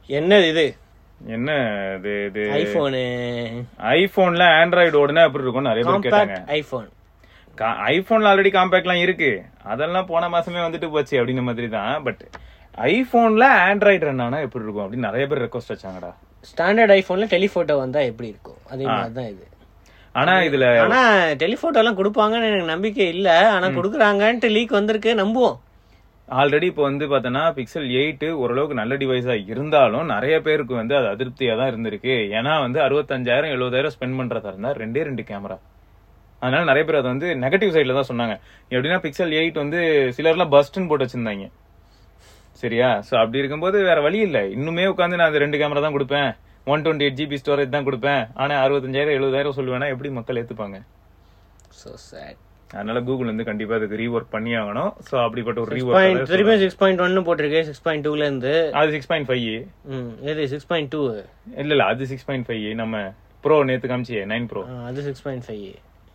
என்னது இது என்ன இது இது ஐபோனு ஐபோன்ல ஆண்ட்ராய்டு ஓடுனா எப்படி இருக்கும் நிறைய பேர் கேட்டாங்க காம்பாக்ட் ஐபோன் ஐபோன்ல ஆல்ரெடி காம்பேக்ட்லாம் இருக்கு அதெல்லாம் போன மாசமே வந்துட்டு போச்சு அப்படின்ற மாதிரி தான் பட் ஐபோன்ல ஆண்ட்ராய்டு ரன் ஆனா எப்படி இருக்கும் அப்படின்னு நிறைய பேர் ரெக்வஸ்ட் வச்சாங்கடா ஸ்டாண்டர்ட் ஐபோன்ல டெலிஃபோட்டோ வந்தா எப்படி இருக்கும் அதே மாதிரி தான் இது ஆனா இதுல ஆனா டெலிஃபோட்டோ எல்லாம் கொடுப்பாங்கன்னு எனக்கு நம்பிக்கை இல்ல ஆனா கொடுக்குறாங்கன்ட்டு லீக் வந்திருக்கு நம்புவோம் ஆல்ரெடி இப்போ வந்து பார்த்தோன்னா பிக்சல் எயிட் ஓரளவுக்கு நல்ல டிவைஸா இருந்தாலும் நிறைய பேருக்கு வந்து அது அதிருப்தியா தான் இருந்திருக்கு ஏன்னா வந்து அறுபத்தஞ்சாயிரம் எழுபதாயிரம் ஸ்பெண்ட் பண்றதா இருந்தா ரெண்டே ரெண்டு கேமரா அதனால நிறைய பேர் அதை வந்து நெகட்டிவ் சைட்ல தான் சொன்னாங்க எப்படின்னா பிக்சல் எயிட் வந்து சிலர்லாம் பஸ்ட்னு போட்டு வச்சிருந்தாங்க சரியா சோ அப்படி இருக்கும்போது வேற வழி இல்ல இன்னுமே உட்காந்து நான் அந்த ரெண்டு கேமரா தான் கொடுப்பேன் one twenty eight GB storage தான் கொடுப்பேன் ஆனா அறுபத்தஞ்சாயிரம் எழுபதாயிரம் சொல்லுவேன்னா எப்படி மக்கள் ஏத்துப்பாங்க ஸோ சேட் அதனால கூகுள் வந்து கண்டிப்பா அதுக்கு ரீஒர்க் பண்ணி ஆகணும் சோ அப்படிப்பட்ட ஒரு பாயிண்ட் ரீஒர்க் திரும்பி சிக்ஸ் பாயிண்ட் ஒன்னு போட்டிருக்கு சிக்ஸ் பாயிண்ட் டூல இருந்து அது சிக்ஸ் பாயிண்ட் ஃபைவ் ம் எது சிக்ஸ் பாயிண்ட் டூ இல்ல இல்ல அது சிக்ஸ் பாயிண்ட் ஃபைவ் நம்ம ப்ரோ நேத்து காமிச்சியே நைன் ப்ரோ அது சிக்ஸ் பாயிண்ட் ஃபைவ்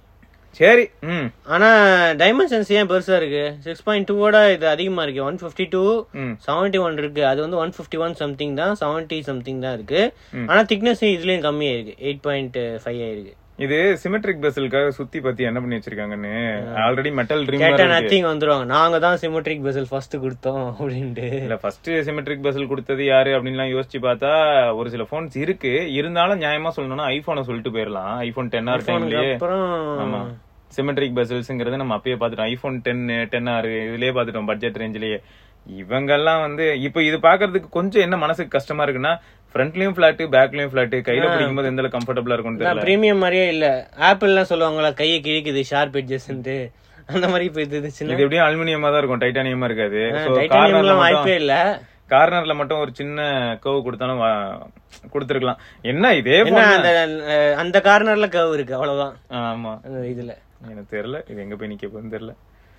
சரி ம் ஆனா டைமென்ஷன்ஸ் ஏன் பெருசா இருக்கு சிக்ஸ் பாயிண்ட் டூவோட இது அதிகமா இருக்கு ஒன் ஃபிஃப்டி டூ ம் செவன்டி ஒன் இருக்கு அது வந்து ஒன் ஃபிஃப்டி ஒன் சம்திங் தான் செவன்டி சம்திங் தான் இருக்கு ம். ஆனா திக்னஸ் இதுலயும் கம்மியா இருக்கு எயிட் பாயிண்ட் ஃபைவ் ஆயிருக்கு இது சிமெட்ரிக் பெசலுக்காக சுத்தி பத்தி என்ன பண்ணி வச்சிருக்காங்கன்னு ஆல்ரெடி மெட்டல் ட்ரீம் கேட்டா நத்திங் வந்துருவாங்க நாங்க தான் சிமெட்ரிக் பெசல் ஃபர்ஸ்ட் கொடுத்தோம் அப்படின்ட்டு இல்ல ஃபர்ஸ்ட் சிமெட்ரிக் பெசல் கொடுத்தது யாரு அப்படின்லாம் யோசிச்சு பார்த்தா ஒரு சில போன்ஸ் இருக்கு இருந்தாலும் நியாயமா சொல்லணும்னா ஐபோனை சொல்லிட்டு போயிடலாம் ஐபோன் டென் ஆர் டைம்லயே அப்புறம் ஆமா சிமெட்ரிக் பெசல்ஸ்ங்கிறது நம்ம அப்பயே பார்த்துட்டோம் ஐபோன் டென் டென் ஆர் இதுலயே பார்த்துட்டோம் பட்ஜெட் ரேஞ்சிலேயே இவங்கெல்லாம் வந்து இப்போ இது பாக்குறதுக்கு கொஞ்சம் என்ன மனசுக்கு கஷ்டமா இருக்குன்னா ஃப்ரண்ட்லயும் பிளாட் பேக்லயும் பிளாட் கையில பிடிக்கும்போது எந்த அளவுக்கு கம்ஃபர்டபுளா இருக்கும்னு தெரியல பிரீமியம் மாதிரியே இல்ல ஆப்பிள்லாம் சொல்லுவாங்களா கையை கிழிக்குது ஷார்ப் எட்ஜஸ்ன்ட்டு அந்த மாதிரி இப்ப இது இருந்துச்சுன்னா இது எப்படியும் அலுமினியமா தான் இருக்கும் டைட்டானியமா இருக்காது So, cornerல டைட்டானியம்லாம் வாய்ப்பே மட்டும் இல்ல கார்னர்ல மட்டும் ஒரு சின்ன கவு கொடுத்தாலும் வா- கொடுத்திருக்கலாம் என்ன இதே என்ன phone அந்த அஹ், அந்த கார்னர்ல கவ் இருக்கு அவ்வளவுதான் ஆமா அந்த இதுல எனக்கு தெரியல இது எங்க போய் நிக்க போகுதுன்னு தெரியல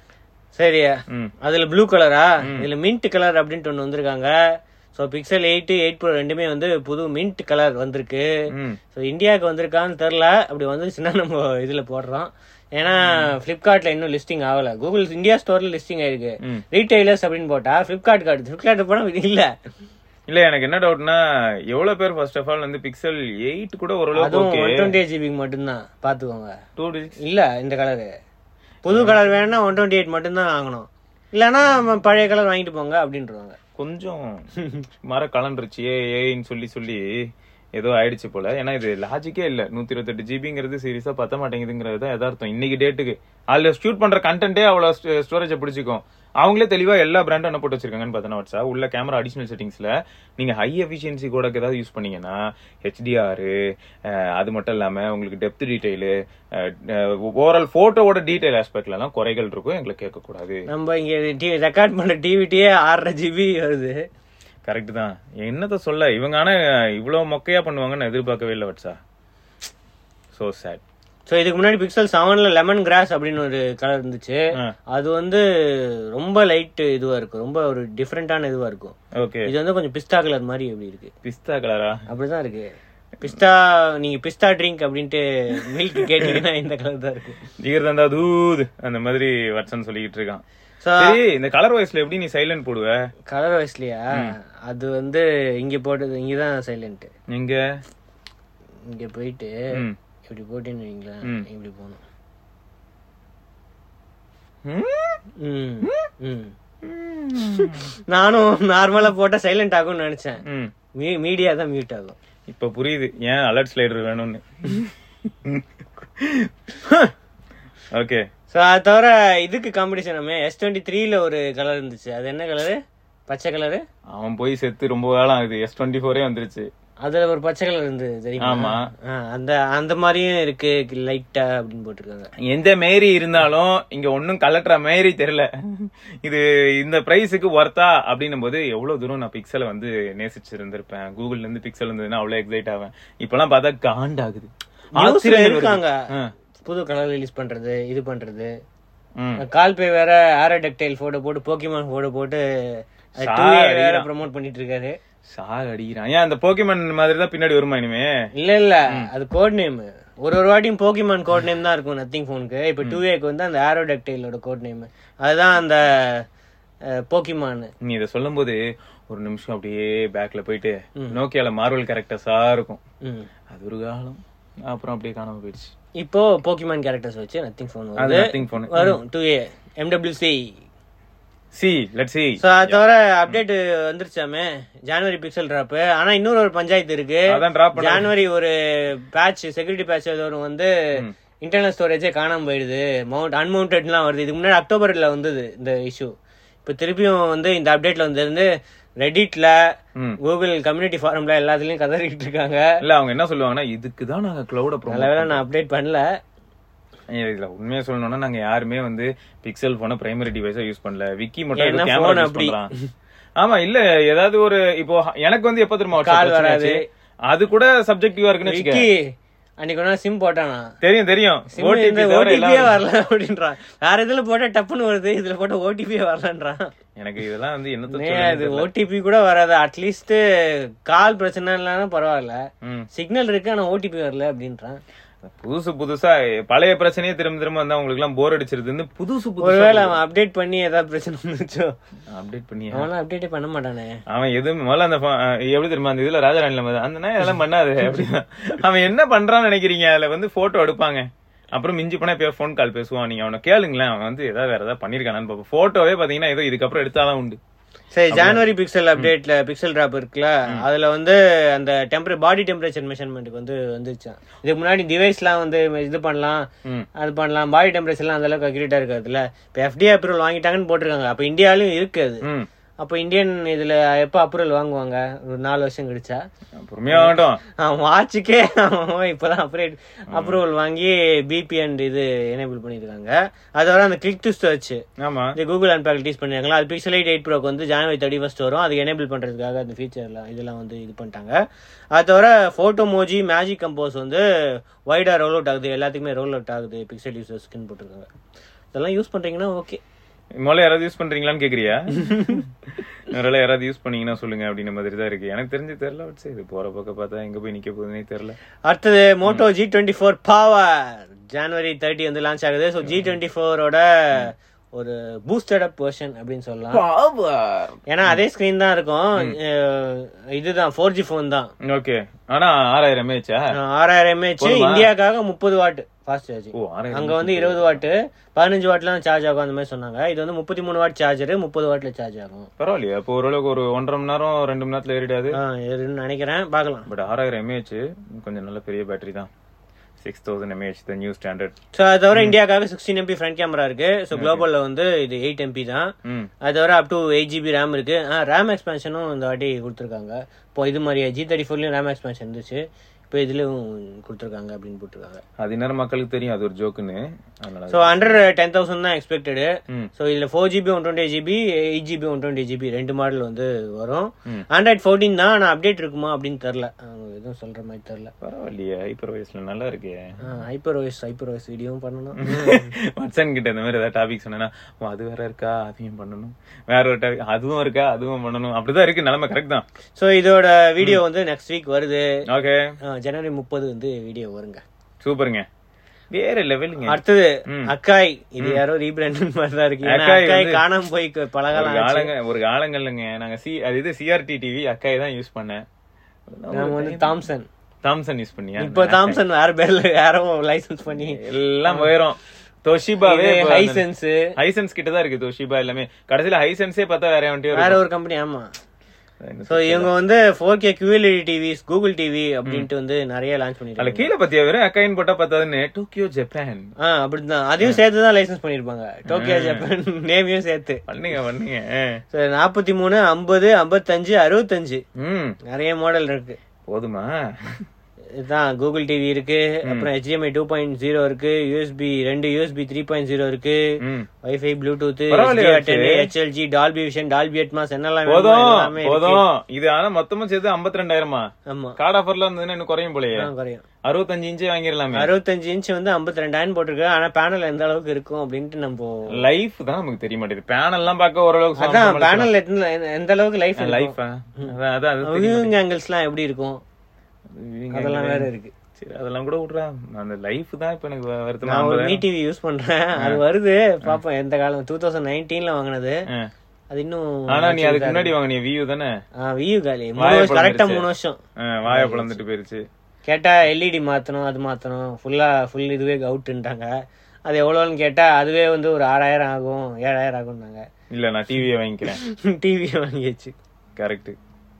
சரியா ம் அதுல ப்ளூ கலரா இதுல மின்ட் கலர் அப்படின்ட்டு ஒண்ணு வந்திருக்காங்க so Pixel eight eight bro ரெண்டுமே வந்து புது மின்ட் கலர் வந்திருக்கு ம் ஸோ இந்தியாவுக்கு வந்திருக்கான்னு தெரில அப்படி வந்துச்சுன்னா நம்ம இதுல போடுறோம் ஏன்னா பிளிப்கார்ட்ல இன்னும் லிஸ்டிங் ஆகல கூகுள் இந்தியா ஸ்டோர்ல லிஸ்டிங் ஆயிருக்கு ம். ரீட்டைலர்ஸ் அப்படின்னு போட்டா பிளிப்கார்ட் கார்டு பிளிப்கார்ட் போனா இல்ல இல்ல எனக்கு என்ன டவுட்னா எவ்வளவு பேர் ஃபர்ஸ்ட் ஆஃப் ஆல் வந்து பிக்சல் எயிட் கூட ஓரளவுக்கு அதுவும் ஓகே ஒன் டுவெண்ட்டி எயிட் ஜிபிக்கு மட்டும்தான் பாத்துக்கோங்க டூ இல்ல இந்த கலரு புது கலர் வேணும்னா ஒன் டுவெண்ட்டி எயிட் மட்டும்தான் வாங்கணும் இல்லைன்னா நம்ம பழைய கலர் வாங்கிட்டு போங்க அப்படின்றாங்க கொஞ்சம் மர கலண்டுருச்சு ஏ ஏன்னு சொல்லி சொல்லி ஏதோ ஆயிடுச்சு போல ஏன்னா இது லாஜிக்கே இல்ல நூத்தி இருபத்தெட்டு ஜிபிங்கிறது சீரியஸா பத்த மாட்டேங்குதுங்கிறது தான் யதார்த்தம் இன்னைக்கு டேட்டுக்கு அதுல ஷூட் பண்ற கண்டென்ட்டே அவ்வளவு ஸ்டோரேஜ் பிடிச்சிக்கும் அவங்களே தெளிவா எல்லா பிராண்டும் என்ன போட்டு வச்சிருக்காங்கன்னு பார்த்தோன்னா வாட்ஸா உள்ள கேமரா அடிஷனல் செட்டிங்ஸ்ல நீங்க ஹை எஃபிஷியன்சி கூட ஏதாவது யூஸ் பண்ணீங்கன்னா ஹெச்டிஆர் அது மட்டும் இல்லாம உங்களுக்கு டெப்த் டீடைலு ஓவரால் போட்டோவோட டீடைல் ஆஸ்பெக்ட்ல எல்லாம் குறைகள் இருக்கும் எங்களை கேட்க கூடாது நம்ம இங்க ரெக்கார்ட் பண்ற டிவிட்டியே ஆறரை ஜிபி வருது கரெக்ட் தான் என்னத்த சொல்ல இவங்க ஆனா இவ்வளவு மொக்கையா பண்ணுவாங்கன்னு எதிர்பார்க்கவே இல்லை வட்சா சோ சேட் ஸோ இதுக்கு முன்னாடி பிக்சல் செவன்ல லெமன் கிராஸ் அப்படின்னு ஒரு கலர் இருந்துச்சு அது வந்து ரொம்ப லைட் இதுவா இருக்கும் ரொம்ப ஒரு டிஃப்ரெண்டான இதுவா இருக்கும் ஓகே இது வந்து கொஞ்சம் பிஸ்தா கலர் மாதிரி எப்படி இருக்கு பிஸ்தா கலரா அப்படிதான் இருக்கு பிஸ்தா நீங்க பிஸ்தா ட்ரிங்க் அப்படின்ட்டு மில்க் கேட்டீங்கன்னா இந்த கலர் தான் இருக்கும் ஜிகர் தந்தா தூது அந்த மாதிரி வட்சன் சொல்லிக்கிட்டு இருக்கான் ஸோ சரி இந்த கலர் வாய்ஸ்ல எப்படி நீ சைலண்ட் போடுவ கலர் வைஸ்லயா அது வந்து இங்க போட்டது இங்கதான் சைலண்ட் எங்க இங்க போயிட்டு ம். இப்படி போட்டேன்னு வைங்களேன் ம். இப்படி போகணும் ம்? ம் ம் நானும் நார்மலா போட்டா சைலண்ட் ஆகும்னு நினைச்சேன் ம். மீடியா தான் மியூட் ஆகும் இப்ப புரியுது ஏன் அலர்ட் ஸ்லைடர் வேணும்னு ஓகே ஸோ அது தவிர இதுக்கு காம்படிஷன் நம்ம எஸ் டுவெண்ட்டி த்ரீல ஒரு கலர் இருந்துச்சு அது என்ன கலரு பச்சை கலரு அவன் போய் செத்து ரொம்ப காலம் ஆகுது எஸ் டுவெண்ட்டி ஃபோரே வந்துருச்சு அதுல ஒரு பச்சை கலர் இருந்தது தெரியுமா ஆமா. ஆ, அந்த அந்த மாதிரியும் இருக்கு லைட்டா அப்படின்னு போட்டிருக்காங்க எந்த மேரி இருந்தாலும் இங்க ஒன்னும் கலட்டுற மேரி தெரியல இது இந்த பிரைஸுக்கு ஒர்த்தா அப்படின்னும் போது எவ்வளவு தூரம் நான் பிக்சலை வந்து நேசிச்சு இருந்திருப்பேன் கூகுள்ல இருந்து பிக்சல் இருந்ததுன்னா அவ்வளவு எக்ஸைட் ஆவேன் இப்பெல்லாம் பார்த்தா காண்டாகுது நியூஸ்ல ஆச்சரியம் வருது. இருக்காங்க ஆ. புது கலர் ரிலீஸ் பண்றது இது பண்றது ம். கால் பே வேற ஆரோடெக்டைல் போட்டோ போட்டு போக்கிமான் போட்டோ போட்டு அது 2A சாகடிக்கிறான். வேற ப்ரோமோட் பண்ணிட்டு இருக்காரு சாக அடிக்கிறான் ஏன் அந்த போக்கிமன் மாதிரி தான் பின்னாடி வருமா இனிமே இல்ல இல்ல அது கோட் நேம் ஒரு ஒரு வாட்டியும் போக்கிமான் கோட் நேம் தான் இருக்கும் நத்திங் போனுக்கு இப்ப டூ ஏக்கு வந்து அந்த ஆரோடெக்டைலோட கோட் நேம் அதுதான் அந்த போக்கிமான் நீ இதை சொல்லும் போது ஒரு நிமிஷம் அப்படியே பேக்ல போயிட்டு நோக்கியால மார்வல் கேரக்டர்ஸா இருக்கும் ம். அது ஒரு காலம் அப்புறம் அப்படியே காணாம போயிடுச்சு இப்போ போக்கிமான் கேரக்டர்ஸ் வச்சு நத்திங் ஃபோன் அது வருது நத்திங் போன் வரும் டூ ஏ எம்டபிள்யூசி சி லெட் சி ஸோ அது தவிர அப்டேட் வந்துருச்சாமே ஜனவரி பிக்சல் டிராப் ஆனா இன்னொரு ஒரு பஞ்சாயத்து இருக்கு அதான் டிராப் பண்ண ஜனவரி ஒரு பேட்ச் செக்யூரிட்டி பேட்ச் ஏதோ ஒன்று வந்து இன்டர்னல் ஸ்டோரேஜே காணாம போயிடுது மவுண்ட் அன்மவுண்டட்லாம் வருது இதுக்கு முன்னாடி அக்டோபர்ல வந்தது இந்த இஷ்யூ இப்போ திருப்பியும் வந்து இந்த அப்டேட்ல வந்து ரெடிட்ல ம். கூகுள் கம்யூனிட்டி ஃபாரம்ல எல்லாத்துலயும் கதறிக்கிட்டு இருக்காங்க இல்ல அவங்க என்ன சொல்லுவாங்கன்னா இதுக்கு தான் நாங்க கிளவுட நல்ல வேளை நான் அப்டேட் பண்ணல இதுல உண்மையா சொல்லணும்னா நாங்க யாருமே வந்து பிக்சல் போன பிரைமரி டிவைஸா யூஸ் பண்ணல விக்கி மட்டும் ஏன்னா ஏதோ கேமரா phone யூஸ் அப்படி. பண்றான் ஆமா இல்ல ஏதாவது ஒரு இப்போ எனக்கு வந்து எப்ப தெரியுமா Call WhatsApp வராது. பிரச்சனை ஆச்சு? அது கூட சப்ஜெக்டிவா இருக்குன்னு வச்சுக்க விக்கி அன்னைக்கு ஒரு நாள் சிம் போட்டானா தெரியும் தெரியும் சிம் OTP இந்த தவிர ஓடிபியே எல்லாம் வரல அப்படின்றான் வேற இதுல போட்டா டப்புன்னு வருது இதுல போட்டா ஓடிபியே வரலன்றான் எனக்கு இதெல்லாம் வந்து என்னத்த ஏன் சொல்றது அது தெரியல. ஓடிபி கூட வராது அட்லீஸ்ட் கால் பிரச்சனை இல்லைன்னா பரவாயில்ல ம். சிக்னல் இருக்கு ஆனா ஓடிபி வரல அப்படின்றான் புதுசு புதுசா பழைய பிரச்சனையே திரும்ப திரும்ப வந்தா உங்களுக்கு எல்லாம் போர் அடிச்சிருதுன்னு புதுசு புதுசா ஒருவேளை அவன் அப்டேட் பண்ணி ஏதாவது பிரச்சனை வந்துச்சோ அப்டேட் பண்ணி அவன்லாம் அப்டேட்டே பண்ண மாட்டானே அவன் எதுவும் முதல்ல அந்த phone- அஹ் எப்படி தெரியுமா அந்த இதுல ராஜாராணில மாதிரி, அந்த நாய் இதெல்லாம் பண்ணாது அப்படின்னா அவன் என்ன பண்றான்னு நினைக்கிறீங்க அதுல வந்து போட்டோ எடுப்பாங்க அப்புறம் மிஞ்சி போனா எப்பயோ ஃபோன் கால் பேசுவான் நீங்க அவனை கேளுங்களேன் அவன் வந்து ஏதாவது வேற ஏதாவது பண்ணிருக்கானான்னு பாப்போம் போட்டோவே பாத்தீங்கன்னா ஏதோ இதுக்கப்புறம் எடுத்தாதான் உண்டு சரி ஜனவரி பிக்சல் அப்டேட்ல பிக்சல் டிராப் இருக்குல்ல அதுல வந்து அந்த டெம்பரே பாடி டெம்பரேச்சர் மெஷர்மெண்ட்டுக்கு வந்து வந்துருச்சான் இதுக்கு முன்னாடி டிவைஸ்லாம் வந்து இது பண்ணலாம் ம். அது பண்ணலாம் பாடி டெம்பரேச்சர்லாம் அந்த அளவுக்கு அக்யூரேட்டா இருக்காதுல்ல இப்போ எஃப்டிஐ அப்ரூவல் வாங்கிட்டாங்கன்னு போட்டிருக்காங்க அப்போ இந்தியாவிலும் இருக்கு அது ம் அப்போ இந்தியன் இதுல எப்போ அப்ரூவல் வாங்குவாங்க ஒரு நாலு வருஷம் கழிச்சா பொறுமையா வேண்டாம் அவன் வாட்சுக்கே அவன் இப்பதான் அப்ரேட் அப்ரூவல் வாங்கி பிபி அண்ட் இது எனேபிள் பண்ணிருக்காங்க அதோட அந்த கிளிக் டு சர்ச் ஆமா இந்த கூகுள் அன்பேக் டீஸ் பண்ணிருக்காங்களா அது பிக்சல் எயிட் எயிட் ப்ரோக்கு வந்து ஜனவரி தேர்ட்டி ஃபர்ஸ்ட் வரும் அது எனேபிள் பண்றதுக்காக அந்த ஃபீச்சர்லாம் இதெல்லாம் வந்து இது பண்ணிட்டாங்க அது தவிர போட்டோ மோஜி மேஜிக் கம்போஸ் வந்து வைடா ரோல் அவுட் ஆகுது எல்லாத்துக்குமே ரோல் அவுட் ஆகுது பிக்சல் யூசர்ஸ்க்குன்னு போட்டிருக்காங்க இதெல்லாம் யூஸ் பண்றீங்கன்னா ஓகே முதல்ல யாராவது யூஸ் பண்றீங்களான்னு கேக்குறியா ஒருவேளை யாராவது யூஸ் பண்ணீங்கன்னா சொல்லுங்க அப்படின்ற மாதிரி தான் இருக்கு எனக்கு தெரிஞ்சு தெரியல வச்சு இது போற பக்கம் பார்த்தா எங்க போய் நிக்க போகுதுன்னே தெரியல அடுத்தது Moto G twenty four power ஜனவரி தேர்ட்டி வந்து லான்ச் ஆகுது ஸோ ஜி டுவெண்ட்டி ஃபோரோட ஒரு பூஸ்டட் அப் வெர்ஷன் அப்படின்னு சொல்லலாம் ஏன்னா அதே ஸ்கிரீன் தான் இருக்கும் அஹ் இதுதான் ஃபோர் ஜி ஃபோன் தான் ஓகே ஆனா ஆறாயிரம் எம்ஏச்சா ஆறாயிரம் எம்ஏஹெச் இந்தியாக்காக முப்பது வாட் ஃபாஸ்ட் சார்ஜ் ஓ ஆறாயிரம் அங்க வந்து இருபது வாட்டு பதினஞ்சு வாட்லாம் சார்ஜ் ஆகும் அந்த மாதிரி சொன்னாங்க இது வந்து முப்பத்தி மூணு வாட் சார்ஜர் முப்பது வாட்ல சார்ஜ் ஆகும் பரவாயில்லையா அப்போ ஓரளவுக்கு ஒரு ஒன்றரை மணி நேரம் ரெண்டு மணி நேரத்துல ஏறிடாது ஆ, இதுன்னு நினைக்கிறேன் பார்க்கலாம் பட் ஆறாயிரம் எம்ஏஹெச் கொஞ்சம் நல்ல பெரிய பேட்டரி தான் six thousand mAh the new standard so அது தவிர இந்தியாக்காக சிக்ஸ்டீன் எம்பி ஃப்ரண்ட் கேமரா இருக்கு ஸோ குளோபல்ல வந்து இது எயிட் எம்பி தான் ம் அது தவிர up to eight GB RAM இருக்கு ரேம் எக்ஸ்பென்ஷனும் இந்த வாட்டி கொடுத்துருக்காங்க இப்போ இது மாதிரி ஜி தேர்ட்டி ஃபோர்லயும் ரேம் எக்ஸ்பென்ஷன் இருந்துச்சு இப்போ இதுலயும் கொடுத்துருக்காங்க அப்படின்னு போட்டிருக்காங்க அது இன்னும் மக்களுக்கு தெரியும் அது ஒரு ஜோக்குன்னு அதனால ஸோ அண்டர் டென் தௌசண்ட் தான் எக்ஸ்பெக்டடு ம். ஸோ இதில் four GB one twenty GB eight GB one twenty GB ரெண்டு மாடல் வந்து வரும் ம். ஆண்ட்ராய்ட் ஃபோர்டீன் தான் ஆனால் அப்டேட் இருக்குமா அப்படின்னு தெரில எதுவும் சொல்ற மாதிரி தெரில பரவாயில்லையே ஹைப்பர் வயசுல நல்லா இருக்கே ஹைப்பர் வாய்ஸ் ஹைப்பர் வாய்ஸ் வீடியோவும் பண்ணணும் மச்சன் கிட்ட இந்த மாதிரி ஏதாவது டாபிக் சொன்னா அது வேற இருக்கா அதையும் பண்ணணும் வேற ஒரு டாபிக் அதுவும் இருக்கா அதுவும் பண்ணணும் அப்படிதான் இருக்கு நிலைமை கரெக்ட் தான் ஸோ இதோட வீடியோ வந்து நெக்ஸ்ட் வீக் வருது ஓகே ஆ, ஜனவரி முப்பது வந்து வீடியோ வருங்க சூப்பருங்க வேற லெவலுங்க அடுத்தது ம். அக்காய் இது யாரோ ரீபிராண்ட் மாதிரி தான் இருக்கு ஏன்னா அக்காய் அக்காய் வந்து- காணாம போய் ஒரு பழகலாம் ஆச்சு. காலங்க ஒரு காலங்கள்லங்க நாங்க சி அது இது சிஆர்டி டிவி அக்காய் தான் யூஸ் பண்ணேன் நாம வந்து தாம்சன் தாம்சன் யூஸ் பண்ணியா இப்போ தாம்சன் வேற பேர்ல யாரோ லைசன்ஸ் பண்ணி எல்லாம் போயிரும் தொஷிபாவே ஹைசென்ஸ் ஹைசென்ஸ் கிட்ட தான் இருக்கு தொஷிபா எல்லாமே கடைசியில ஹைசென்ஸே பார்த்தா வேற வந்துட்டே வேற ஒரு கம்பெனி ஆமா சோ இவங்க வந்து four K QLED TVs Google TV அப்படின்ட்டு வந்து நிறைய லான்ச் அதுல பண்ணிருக்காங்க கீழே பத்தியா வெறும் அக்காயின் போட்டா பத்தாதுன்னு டோக்கியோ ஜப்பான் ஆ அப்படிதான் அதையும் சேர்த்து தான் லைசன்ஸ் பண்ணிருப்பாங்க டோக்கியோ ஜப்பான் நேமையும் சேர்த்து பண்ணுங்க பண்ணுங்க ஸோ நாற்பத்தி மூணு ஐம்பது ஐம்பத்தஞ்சு அறுபத்தஞ்சு ம் நிறைய மாடல் இருக்கு போதுமா இதுதான் கூகுள் டிவி இருக்கு அப்புறம் HDMI டூ பாயிண்ட் ஜீரோ இருக்கு யூஎஸ்பி ரெண்டு யூஎஸ்பி த்ரீ பாயிண்ட் ஜீரோ இருக்கு ம் வைஃபை ப்ளூடூத் பரவாயில்லையே HLG Dolby Vision Dolby Atmos என்னெல்லாம் வேணுமோ போதும் எல்லாமே இருக்கு. போதும் இது ஆனா மொத்தமா சேர்த்து ஐம்பத்தி ரெண்டாயிரமா ஆமா கார்டு ஆஃபர்ல இருந்ததுன்னா இன்னும் குறையும் போலயே ஆ, குறையும் அறுபத்தஞ்சு இன்ச்சே வாங்கிடலாமே அறுபத்தஞ்சு இன்ச் வந்து ஐம்பத்தி ரெண்டாயிரம் போட்டிருக்கு ஆனா பேனல் எந்த அளவுக்கு இருக்கும் அப்படின்ட்டு நம்ம லைஃப் தான் நமக்கு தெரிய மாட்டேங்குது பேனல் எல்லாம் பார்க்க ஓரளவுக்கு அதான் பேனல் எந்த அளவுக்கு லைஃப் லைஃப் அதான் அதான் அது தெரியும். வியூவிங் ஆங்கிள்ஸ் எல்லாம் எப்படி இருக்கும் இவங்க அதெல்லாம் வேற இருக்கு சரி அதெல்லாம் கூட விட்றா அந்த லைஃப் தான் இப்ப எனக்கு வருத்தமா நான் ஒரு ஐம்பதாயிரம். மீ டிவி யூஸ் பண்றேன் அது வருது பாப்போம் எந்த காலம் டூ தௌசண்ட் நைன்டீன்ல வாங்கினது ஆ. அது இன்னும் ஆனா நீ அதுக்கு முன்னாடி வாங்க நீ வியூ தானே வியூ காலி மூணு வாயை வருஷம் கரெக்டா பிளந்துருச்சு. மூணு வருஷம் ஆ, வாயை பிளந்துட்டு போயிருச்சு கேட்டா எல்இடி மாத்தணும் அது மாத்தணும் ஃபுல்லா ஃபுல் இதுவே அவுட்டுன்ட்டாங்க அது எவ்வளோன்னு கேட்டா அதுவே வந்து ஒரு ஆறாயிரம் ஆகும் ஏழாயிரம் ஆகும்னாங்க இல்ல நான் டிவியை வாங்கிக்கிறேன் டிவி வாங்கியாச்சு கரெக்ட்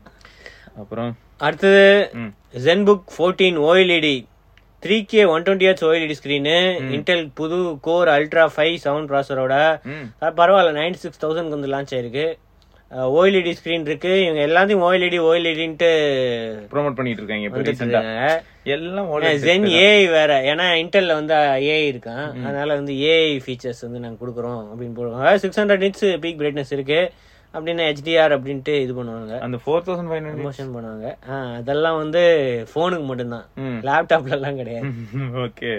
அப்புறம் அடுத்தது ம். Zenbook fourteen OLED three K one twenty H OLED screen Intel புது கோர் அல்ட்ரா ஃபைவ் சவுண்ட் ப்ராசரோட ம் பரவாயில்ல நைன்டி சிக்ஸ் தௌசண்ட் வந்து லான்ச் ஆயிருக்கு ஓஎல்இடி ஸ்க்ரீன் இருக்கு இவங்க எல்லாத்தையும் ஓஎல்இடி ஓஎல்இடின்ட்டு ப்ரோமோட் பண்ணிட்டு இருக்காங்க இப்ப வந்துட்டு ரீசெண்டா இருக்காங்க எல்லாம் OLED ஜென் display தான். ஏஐ வேற ஏன்னா இன்டெல்ல வந்து ஏஐ இருக்கான் அதனால வந்து ஏஐ ஃபீச்சர்ஸ் வந்து நாங்க கொடுக்குறோம் அப்படின்னு போடுவாங்க six hundred nits peak brightness இருக்கு அப்படின்னு ஹெச்டிஆர் அப்படின்ட்டு இது பண்ணுவாங்க அந்த four thousand five hundred promotion பண்ணுவாங்க ஆ, அதெல்லாம் வந்து ஃபோனுக்கு மட்டும்தான் ம் லேப்டாப்ல எல்லாம் கிடையாது ஓகே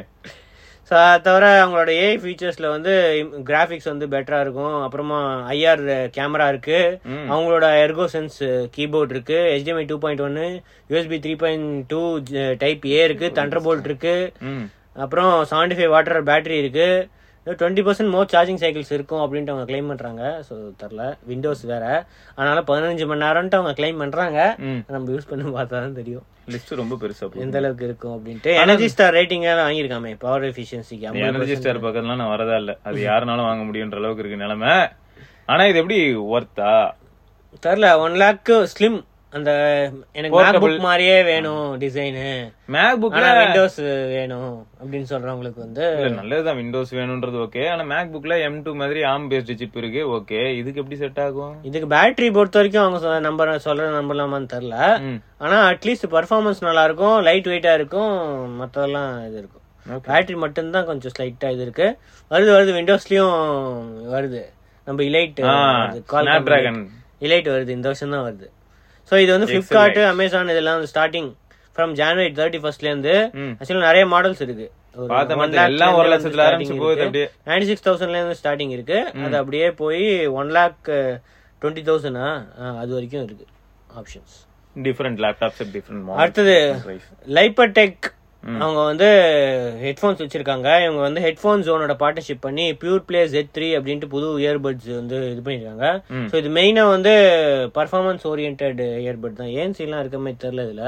ஸோ அதை தவிர அவங்களோட ஏஐ ஃபீச்சர்ஸ்ல வந்து கிராஃபிக்ஸ் வந்து பெட்டரா இருக்கும் அப்புறமா ஐஆர் கேமரா இருக்கு ம். அவங்களோட எர்கோ சென்ஸ் கீபோர்ட் இருக்கு HDMI டூ பாயிண்ட் ஒன்னு USB three point two type A இருக்கு தண்டர் போல்ட் இருக்கு ம் அப்புறம் செவன்டி ஃபைவ் வாட்டர் பேட்டரி இருக்கு twenty percent more charging cycles இருக்கும் அப்படின்ட்டு அவங்க கிளைம் பண்றாங்க ஸோ தெரில விண்டோஸ் வேற அதனால பதினஞ்சு மணி நேரம்ட்டு அவங்க கிளைம் பண்றாங்க ம் நம்ம யூஸ் பண்ணி பார்த்தா தான் தெரியும் லிஸ்ட் ரொம்ப பெருசா போகுது எந்த அளவுக்கு இருக்கும் அப்படின்ட்டு எனர்ஜி ஸ்டார் ரேட்டிங் வாங்கியிருக்காமே பவர் எஃபிஷியன்சிக்கு எனர்ஜி ஸ்டார் பக்கத்துலாம் நான் வரதா இல்ல அது யாருனாலும் வாங்க முடியுன்ற அளவுக்கு இருக்கு நிலைமை ஆனா இது எப்படி ஒர்த்தா தெரில ஒன் லேக் ஸ்லிம் அந்த எனக்கு Portable. மேக்புக் மாதிரியே வேணும் டிசைனு மேக் புக்ல ஆனா விண்டோஸ் வேணும் அப்படின்னு சொல்றவங்களுக்கு வந்து இல்ல நல்லதுதான் விண்டோஸ் வேணும்ன்றது ஓகே ஆனா மேக் புக்ல எம் டூ மாதிரி ஆம் பேஸ்ட் சிப் இருக்கு ஓகே இதுக்கு எப்படி செட் ஆகும் இதுக்கு பேட்டரி பொறுத்த வரைக்கும் அவங்க சொ- நம்பர் சொல்ற நம்பலாமான்னு தெரில ம் ஆனா அட்லீஸ்ட் பர்ஃபார்மன்ஸ் நல்லா இருக்கும் லைட் வெயிட்டா இருக்கும் மத்ததெல்லாம் இது இருக்கும் Okay. பேட்டரி மட்டும்தான் கொஞ்சம் ஸ்லைட்டா இது இருக்கு வருது வருது விண்டோஸ்லயும் வருது நம்ம இலைட் ஸ்னாப் டிராகன் இலைட் வருது இந்த வருஷம் தான் வருது ஸோ இது வந்து ஃபிளிப்கார்ட் அமேசான் இதெல்லாம் வந்து ஸ்டார்டிங் ஃப்ரம் ஜனவரி தேர்ட்டி ஃபர்ஸ்ட்ல இருந்து ம். ஆக்சுவலா நிறைய மாடல்ஸ் இருக்கு பார்த்த மாதிரி எல்லாம் ஒரு லட்சத்துல ஆரம்பிச்சு போகுது அப்படியே நைன்டி சிக்ஸ் தௌசண்ட்ல இருந்து ஸ்டார்டிங் இருக்கு அது அப்படியே போய் ஒன் லேக் டுவெண்ட்டி தௌசண்டா அது வரைக்கும் இருக்கு ஆப்ஷன்ஸ் டிஃபரெண்ட் லேப்டாப்ஸ் டிஃபரெண்ட் அடுத்தது பிரைஸ் லைப்பர்டெக் அவங்க வந்து ஹெட்ஃபோன்ஸ் வச்சிருக்காங்க இவங்க வந்து ஹெட்ஃபோன் ஜோனோட பார்ட்னர்ஷிப் பண்ணி பியூர் பிளே ஜெட் த்ரீ அப்படின்ட்டு புது இயர்பட்ஸ் வந்து இது பண்ணிருக்காங்க ம். ஸோ இது மெயினா வந்து பர்ஃபார்மன்ஸ் ஓரியன்ட் இயர்பட் தான் ஏன்சி எல்லாம் இருக்க மாதிரி தெரியல இதுல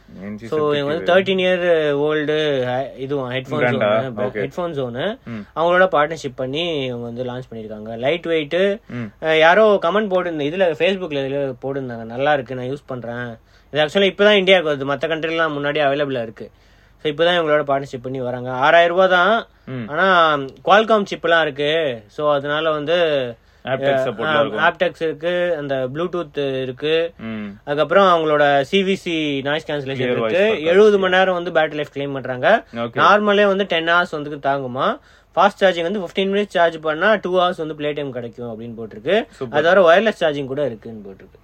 ஸோ இவங்க வந்து தேர்ட்டீன் இயர் ஓல்டு இதுவும் ஹெட்ஃபோன் Brand ஆ? Zone Okay. ஹெட்ஃபோன் ஜோனு ம். அவங்களோட பார்ட்னர்ஷிப் பண்ணி இவங்க வந்து லான்ச் பண்ணிருக்காங்க லைட் வெயிட் ம். யாரோ கமெண்ட் போட்டு இதுல ஃபேஸ்புக்ல இதுல போட்டிருந்தாங்க நல்லா இருக்கு நான் யூஸ் பண்றேன் இது ஆக்சுவலா இப்பதான் இந்தியாவுக்கு வருது மற்ற கண்ட்ரிலாம் முன்னாடி அவைலபிளா இருக்கு ஸோ இப்போதான் இவங்களோட பார்ட்னர்ஷிப் பண்ணி வராங்க ஆறாயிரம் ரூபாய் தான் ம். ஆனா குவால்காம் சிப்லாம் இருக்கு ஸோ அதனால வந்து ஆப்டெக் சப்போர்ட்ல இருக்கும் ஆப்டெக்ஸ் இருக்கு அந்த ப்ளூடூத் இருக்கு ம் அதுக்கப்புறம் அவங்களோட CVC noise cancellation Clear voice இருக்கு purpose. எழுபது மணி நேரம் வந்து பேட்டரி லைஃப் கிளைம் பண்றாங்க ஓகே நார்மலே வந்து டென் ஹவர்ஸ் வந்து தாங்குமா ஃபாஸ்ட் சார்ஜிங் வந்து 15 மினிட்ஸ் சார்ஜ் பண்ணா டூ ஹவர்ஸ் வந்து ப்ளே டைம் கிடைக்கும் அப்படின்னு போட்டிருக்கு Super. அது தவிர ஒயர்லெஸ் சார்ஜிங் கூட இருக்குன்னு போட்டிருக்கு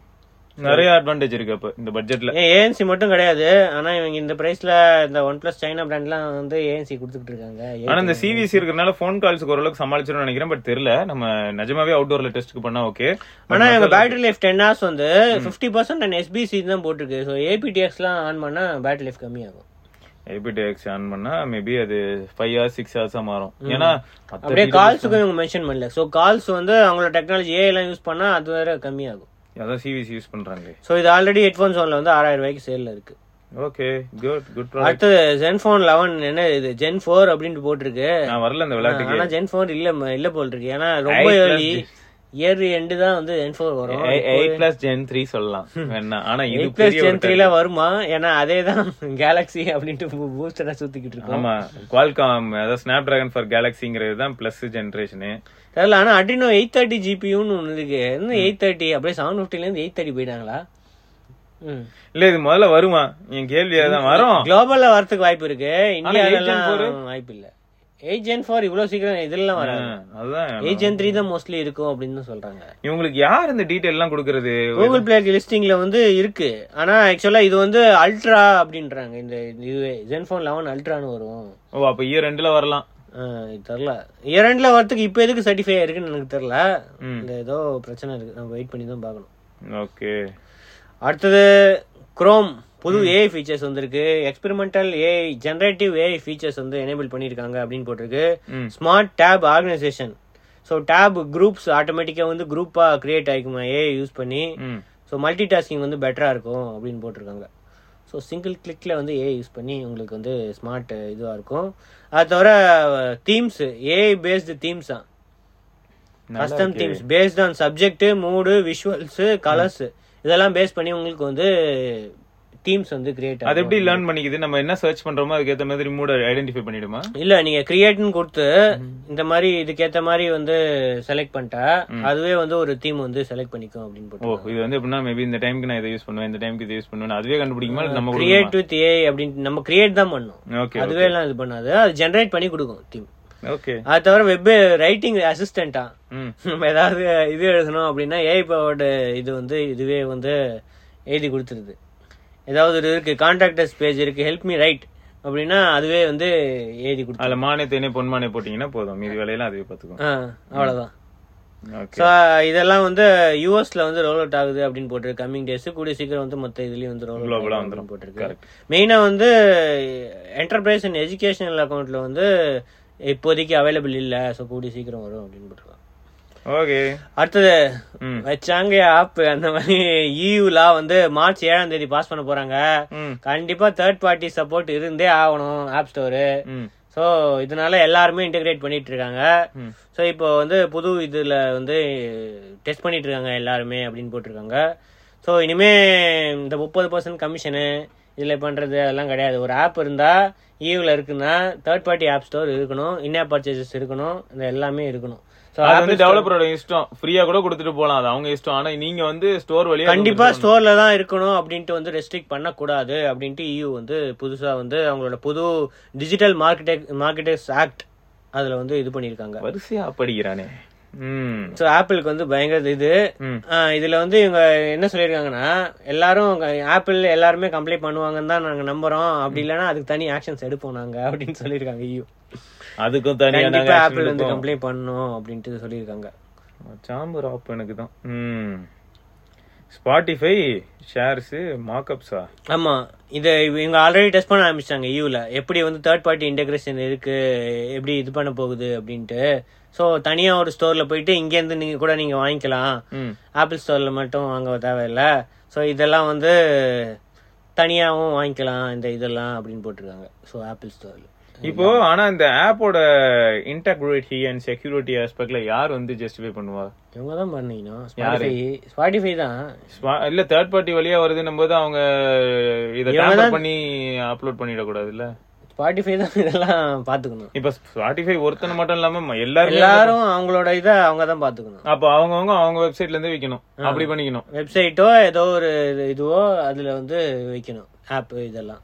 நிறைய அட்வான்டேஜ் இருக்கு அப்ப இந்த பட்ஜெட்ல ஏன் ஏஎன்சி மட்டும் கிடையாது ஆனா இவங்க இந்த பிரைஸ்ல இந்த ஒன் பிளஸ் சைனா பிராண்ட்லாம் வந்து ஏஎன்சி கொடுத்துட்டு இருக்காங்க ஆனா இந்த சிவிசி இருக்கறனால போன் கால்ஸ்க்கு ஓரளவுக்கு சமாளிச்சிரும் நினைக்கிறேன் பட் தெரியல நம்ம நிஜமாவே அவுட்டோர்ல டெஸ்ட்க்கு பண்ணா ஓகே ஆனா இவங்க பேட்டரி லைஃப் டென் ஹவர்ஸ் வந்து ஃபிஃப்டி பர்சன்ட் அண்ட் எஸ்பிசி தான் போட்டிருக்கு ஸோ ஏபிடிஎக்ஸ்லாம் ஆன் பண்ணா பேட்டரி லைஃப் கம்மியாகும் ஏபிடிஎக்ஸ் ஆன் பண்ணா மேபி அது ஃபைவ் ஹவர்ஸ் சிக்ஸ் ஹவர்ஸா மாறும் ஏன்னா மத்த அப்படியே details- கால்ஸுக்கும் இவங்க மென்ஷன் பண்ணல ஸோ கால்ஸ் வந்து அவங்களோட டெக்னாலஜி ஏ எல்லாம் யூஸ் பண்ணா அது வேற கம்மியாகும் அதான் சிவிசி யூஸ் பண்றாங்க ஸோ இது ஆல்ரெடி ஹெட்ஃபோன் ஜோன்ல வந்து ஆறாயிரம் ரூபாய்க்கு சேல்ல இருக்கு ஓகே குட் குட் ப்ராடக்ட் அடுத்தது ஜென்ஃபோன் லெவன் என்ன இது ஜென் ஃபோர் அப்படின்ட்டு போட்டிருக்கு நான் வரல இந்த விளையாட்டுக்கு ஆனா ஜென் ஃபோர் இல்ல ம- இல்ல போல் இருக்கு ஏன்னா ரொம்ப Eight plus early year end தான் வந்து ஜென் ஃபோர் வரும் எயிட் பிளஸ் ஜென் த்ரீ சொல்லலாம் வேணா ஆனா இது எயிட் பிளஸ் பெரிய ஜென் ஒரு த்ரீல வருமா ஏன்னா அதே தான் கேலக்ஸி அப்படின்ட்டு பூஸ்டரா சுத்திக்கிட்டு இருக்கோம் ஆமா குவால்காம் அதாவது ஸ்னாப் டிராகன் ஃபார் கேலக்சிங்கிறது தான் பிளஸ் ஜென்ரேஷனு தெரியல ஆனா அட்ரினோ எயிட் தேர்ட்டி ஜிபியூன்னு ஒன்று இருக்கு இன்னும் எயிட் தேர்ட்டி அப்படியே செவன் ஃபிஃப்டில இருந்து எயிட் தேர்ட்டி போயிட்டாங்களா ம் இல்ல இது முதல்ல வருமா என் கேள்வி அதான் வரும் குளோபல்ல வரதுக்கு வாய்ப்பு இருக்கு இந்தியால 8 Gen 4? எல்லாம் வாய்ப்பு இல்ல எயிட் ஜென் ஃபோர் இவ்வளவு சீக்கிரம் இதெல்லாம் வராது ஆ, அதுதான் எயிட் ஜென் த்ரீ தான் மோஸ்ட்லி இருக்கும் அப்படின்னு தான் சொல்றாங்க இவங்களுக்கு யார் இந்த டீடைல் எல்லாம் கொடுக்கறது கூகுள் பிளே லிஸ்டிங்ல வந்து இருக்கு ஆனா ஆக்சுவலா இது வந்து அல்ட்ரா அப்படின்றாங்க இந்த இதுவே ஜென்ஃபோன் லெவன் அல்ட்ரான்னு வரும் ஓ அப்ப இயர் ரெண்டுல வரலாம் ஆ, இது தெரில இரண்டுல வரதுக்கு இப்போ எதுக்கு சர்டிஃபை இருக்குன்னு எனக்கு தெரில ம். இந்த ஏதோ பிரச்சனை இருக்கு நம்ம வெயிட் பண்ணி தான் பார்க்கணும் ஓகே அடுத்தது குரோம் புது ஏஐ ஃபீச்சர்ஸ் வந்திருக்கு experimental AI generative AI features வந்து எனேபிள் பண்ணியிருக்காங்க அப்படின்னு போட்டிருக்கு hmm smart tab organisation so tab groups ஆட்டோமேட்டிக்காக வந்து குரூப்பாக கிரியேட் ஆகிக்குமா ஏ யூஸ் பண்ணி ம் ஸோ மல்டி டாஸ்கிங் வந்து பெட்டராக இருக்கும் அப்படின்னு போட்டிருக்காங்க ஸோ சிங்கிள் கிளிக்கில் வந்து ஏ யூஸ் பண்ணி உங்களுக்கு வந்து ஸ்மார்ட் இதுவாக இருக்கும் அது தவிர தீம்ஸ் ஏ பேஸ்டு தீம்ஸ் தான் நல்லா கஸ்டம் இருக்கே. Themes based on subject mood visuals colours இதெல்லாம் பேஸ் பண்ணி உங்களுக்கு வந்து தீம்ஸ் வந்து கிரியேட் அது எப்படி லேர்ன் பண்ணிக்குது நம்ம என்ன சர்ச் பண்றோமோ அதுக்கேத்த மாதிரி மூட ஐடென்டிஃபை பண்ணிடுமா இல்ல நீங்க கிரியேட்னு கொடுத்து இந்த மாதிரி இதுக்கேத்த மாதிரி வந்து செலக்ட் பண்ணிட்டா அதுவே வந்து ஒரு தீம் வந்து செலக்ட் பண்ணிக்கும் அப்படின்னு ஓ போட்டு இது வந்து எப்படின்னா மேபி இந்த டைம்க்கு நான் இதை யூஸ் பண்ணுவேன் இந்த டைம்க்கு இதை யூஸ் பண்ணுவேன் அதுவே கண்டுபிடிக்குமா இல்ல நம்ம கிரியேட் வித் ஏ அப்படின்னு நம்ம கிரியேட் தான் பண்ணோம் ஓகே அதுவே எல்லாம் இது பண்ணாது அது ஜென்ரேட் பண்ணி கொடுக்கும் தீம் ஓகே அது தவிர வெப் ரைட்டிங் அசிஸ்டண்டா ம் நம்ம ஏதாவது இது எழுதணும் அப்படின்னா ஏஐ பவர்டு இது வந்து இதுவே வந்து எழுதி கொடுத்துருது ஏதாவது ஒரு இருக்கு கான்டாக்டர்ஸ் பேஜ் இருக்கு ஹெல்ப் மீ ரைட் அப்படின்னா அதுவே வந்து எழுதி கொடுத்து அதுல மானே தேனே பொன்மானே போட்டீங்கன்னா போதும் மீதி வேலையெல்லாம் அதுவே பாத்துக்கும் ஆ அவ்வளவுதான் ஓகே ஸோ இதெல்லாம் வந்து யூஎஸ்ல வந்து ரோல் அவுட் ஆகுது அப்படின்னு போட்டிருக்கு கம்மிங் டேஸ் கூடிய சீக்கிரம் வந்து மொத்த இதுலயும் வந்து ரோல் Global ஆ அவுட் வந்துரும். போட்டிருக்கு Correct. மெயினா வந்து என்டர்பிரைஸ் அண்ட் எஜுகேஷனல் அக்கௌண்ட்ல வந்து இப்போதைக்கு அவைலபிள் இல்ல ஸோ கூடிய சீக்கிரம் வரும் அப்படின்னு போட்டிருக்காங்க ஓகே அடுத்தது ம் வச்சாங்க ஆப் அந்த மாதிரி இயூலா வந்து மார்ச் ஏழாம் தேதி பாஸ் பண்ண போறாங்க ம் கண்டிப்பா தேர்ட் பார்ட்டி சப்போர்ட் இருந்தே ஆகணும் ஆப் ஸ்டோரு ம் ஸோ இதனால எல்லாருமே இன்டெகிரேட் பண்ணிட்டு இருக்காங்க ம் ஸோ இப்போ வந்து புது இதுல வந்து டெஸ்ட் பண்ணிட்டு இருக்காங்க எல்லாருமே அப்படின்னு போட்டிருக்காங்க ஸோ இனிமே இந்த முப்பது பர்சன்ட் கமிஷனு இதுல பண்றது அதெல்லாம் கிடையாது ஒரு ஆப் இருந்தா ஈவில் இருக்குன்னா தேர்ட் பார்ட்டி ஆப் ஸ்டோர் இருக்கணும் இன்ஆப் பர்ச்சேசஸ் இருக்கணும் இந்த எல்லாமே இருக்கணும் ஸோ அது வந்து டெவலப்பரோட இஷ்டம் ஃப்ரீயா கூட கொடுத்துட்டு போலாம் அது அவங்க இஷ்டம் ஆனா நீங்க வந்து ஸ்டோர் வழியா கண்டிப்பா ஸ்டோர்ல தான் இருக்கணும் அப்படின்ட்டு வந்து ரெஸ்ட்ரிக்ட் பண்ணக்கூடாது அப்படின்ட்டு இயூ வந்து புதுசா வந்து அவங்களோட புது டிஜிட்டல் மார்க்கெட் மார்க்கெட்டர்ஸ் ஆக்ட் அதுல வந்து இது பண்ணிருக்காங்க வரிசையா படிக்கிறானே ம் ஸோ ஆப்பிளுக்கு வந்து பயங்கர இது ம் ஆஹ் இதுல வந்து இவங்க என்ன சொல்லியிருக்காங்கன்னா எல்லாரும் ஆப்பிள் எல்லாருமே கம்ப்ளைண்ட் பண்ணுவாங்கன்னு தான் நாங்க நம்புறோம் அப்படி இல்லைன்னா அதுக்கு தனி ஆக்ஷன்ஸ் எடுப்போம் நாங்க அப்படின்னு சொல்லியிருக்காங்க ஐயோ அதுக்கும் தனியா கண்டிப்பா நாங்க ஆப்பிள் வந்து action கம்ப்ளைண்ட் பண்ணணும் அப்படின்ட்டு சொல்லியிருக்காங்க எடுப்போம். சாம்பர் ஆப் எனக்கு தான் ம் ஸ்பாட்டிஃபை ஷேர்ஸ் மார்க்அப்ஸா ஆமா இது இவங்க ஆல்ரெடி டெஸ்ட் பண்ண ஆரம்பிச்சிட்டாங்க யூல எப்படி வந்து தேர்ட் பார்ட்டி இன்டெகிரேஷன் இருக்கு எப்படி இது பண்ண போகுது அப்படின்ட்டு ஸோ தனியா ஒரு ஸ்டோர்ல போயிட்டு இங்க இருந்து நீங்க கூட நீங்க வாங்கிக்கலாம் ம் ஆப்பிள் ஸ்டோர்ல மட்டும் வாங்க தேவையில்ல ஸோ இதெல்லாம் வந்து தனியாகவும் வாங்கிக்கலாம் இந்த இதெல்லாம் அப்படின்னு போட்டிருக்காங்க ஸோ ஆப்பிள் ஸ்டோர்ல இப்போ ஆனா இந்த ஆப்போட இன்டெகிரிட்டி அண்ட் செக்யூரிட்டி ஆஸ்பெக்ட்ல யார் வந்து ஜஸ்டிஃபை பண்ணுவா இவங்க தான் பண்ணீங்கன்னா ஸ்பாட்டிஃபை ஸ்பாட்டிஃபை தான் Spa- இல்ல தேர்ட் பார்ட்டி வழியா வருதுன்னும் போது அவங்க இத இவங்க டேம்பர் தான் பண்ணி அப்லோட் பண்ணிட கூடாது இல்ல ஸ்பாட்டிஃபை தான் இதெல்லாம் பாத்துக்கணும் இப்ப ஸ்பாட்டிஃபை ஒருத்தனை மட்டும் இல்லாம ம- எல்லாருமே எல்லாரும் அவங்களோட இதை அவங்க தான் பாத்துக்கணும் அப்ப அவங்கவங்க அவங்க வெப்சைட்ல இருந்து விக்கணும் அப்படி பண்ணிக்கணும் வெப்சைட்டோ ஏதோ ஒரு இதுவோ அதுல வந்து வைக்கணும் ஆப் இதெல்லாம்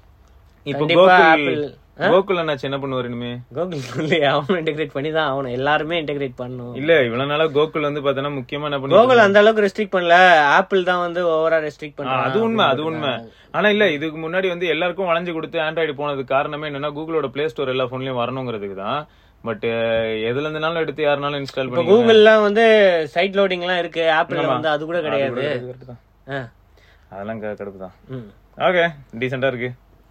இப்ப கண்டிப்பா கோகுல் ஆப்பிள் கோகுல் அண்ணாச்சி என்ன பண்ணுவாரு இனிமே கூகுள் இல்லையா அவனும் இன்டெகிரேட் பண்ணி தான் ஆகணும் எல்லாருமே இன்டெகிரேட் பண்ணணும் இல்ல இவ்வளவு நாளா கோகுல் வந்து பாத்தீங்கன்னா முக்கியமா என்ன பண்ணி கூகுள் அந்த அளவுக்கு ரெஸ்ட்ரிக்ட் பண்ணல ஆப்பிள் தான் வந்து ஓவரா ரெஸ்ட்ரிக்ட் ஆ, பண்ணாங்க அது உண்மை அது உண்மை ஆனா இல்ல இதுக்கு முன்னாடி வந்து எல்லாருக்கும் வளைஞ்சு கொடுத்து ஆண்ட்ராய்டு போனதுக்கு காரணமே என்னன்னா கூகுளோட பிளே ஸ்டோர் எல்லா போன்லயும் வரணுங்கிறதுக்கு தான் பட் எதுல இருந்துனாலும் எடுத்து யாருனாலும் இன்ஸ்டால் இப்போ பண்ணி கூகுள்லாம் வந்து சைட் லோடிங் எல்லாம் இருக்கு ஆப்பிள் வந்து அது கூட கிடையாது ஆ. அதெல்லாம் க- கடுப்பு தான் ம். ஓகே டீசெண்டா இருக்கு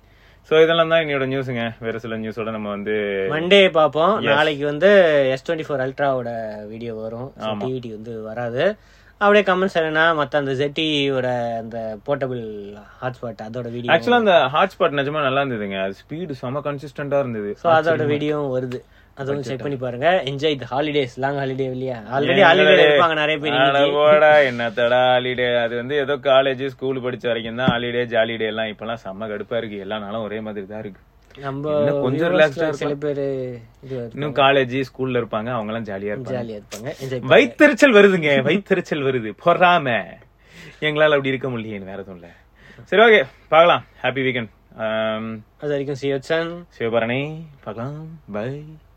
சோ இதெல்லாம் தான் என்னோட நியூஸுங்க வேற சில நியூஸோட நம்ம வந்து மண்டே பார்ப்போம் நாளைக்கு வந்து எஸ் டுவெண்ட்டி ஃபோர் அல்ட்ராவோட வீடியோ வரும் ஆமா. டிவிடி வந்து வராது அப்படியே கமெண்ட்ஸ் என்னன்னா மத்த அந்த ZTE-யோட அந்த போர்ட்டபிள் ஹாட்ஸ்பாட் அதோட வீடியோ ஆக்சுவலா அந்த ஹாட்ஸ்பாட் நிஜமா நல்லா இருந்ததுங்க அது ஸ்பீடு செம கன்சிஸ்டன்டா இருந்தது ஸோ அதோட வீடியோவும் வருது அதுவும் செக் பண்ணி பாருங்க enjoy the holidays long holiday இல்லையா ஆல்ரெடி ஹாலிடே இருப்பாங்க நிறைய பேர் அட இன்னைக்கு. போடா என்னத்தடா ஹாலிடே அது வந்து ஏதோ காலேஜ் ஸ்கூல் படிச்ச வரைக்கும் தான் ஹாலிடே ஜாலிடே எல்லாம் இப்பெல்லாம் செம்ம கடுப்பா இருக்கு எல்லா நாளும் ஒரே மாதிரி தான் இருக்கு நம்ம இன்னும் கொஞ்சம் viewers relaxed ஆ ல சில பேர் இது இன்னும் காலேஜ் ஸ்கூல்ல இருப்பாங்க அவங்க எல்லாம் ஜாலியா இருப்பாங்க ஜாலியா இருப்பாங்க என்ஜாய் வயிற்றுச்சல் வருதுங்க வயிற்றுச்சல் வருது பொறாம எங்களால அப்படி இருக்க முடியல வேற எதுவும் இல்ல சரி ஓகே பார்க்கலாம் ஹாப்பி வீக்கெண்ட் அது வரைக்கும் சியோச்சன் சிவபரணி பார்க்கலாம் பை